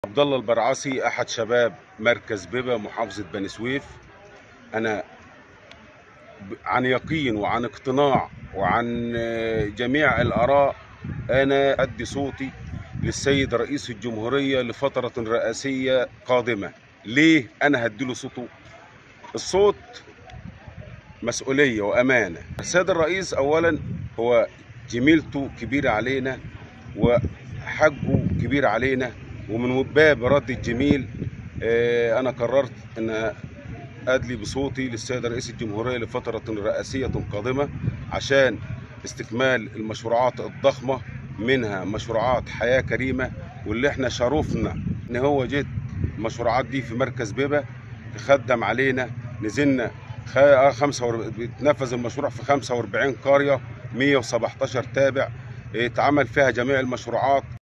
عبد الله البرعاسي احد شباب مركز بيبا محافظه بني سويف انا ب- عن يقين وعن اقتناع وعن آه، جميع الاراء انا ادي صوتي للسيد رئيس الجمهوريه لفتره رئاسيه قادمه ليه انا هديله صوته الصوت مسؤوليه وامانه السيد الرئيس اولا هو جميلته كبيره علينا وحقه كبير علينا ومن باب رد الجميل آه، انا قررت ان ادلي بصوتي للسيد رئيس الجمهوريه لفتره رئاسيه قادمه عشان استكمال المشروعات الضخمه منها مشروعات حياه كريمه واللي احنا شرفنا ان هو جد المشروعات دي في مركز بيبا تخدم علينا نزلنا خ- آه، خمسة ور- بيتنفذ المشروع في 45 قريه 117 تابع اتعمل فيها جميع المشروعات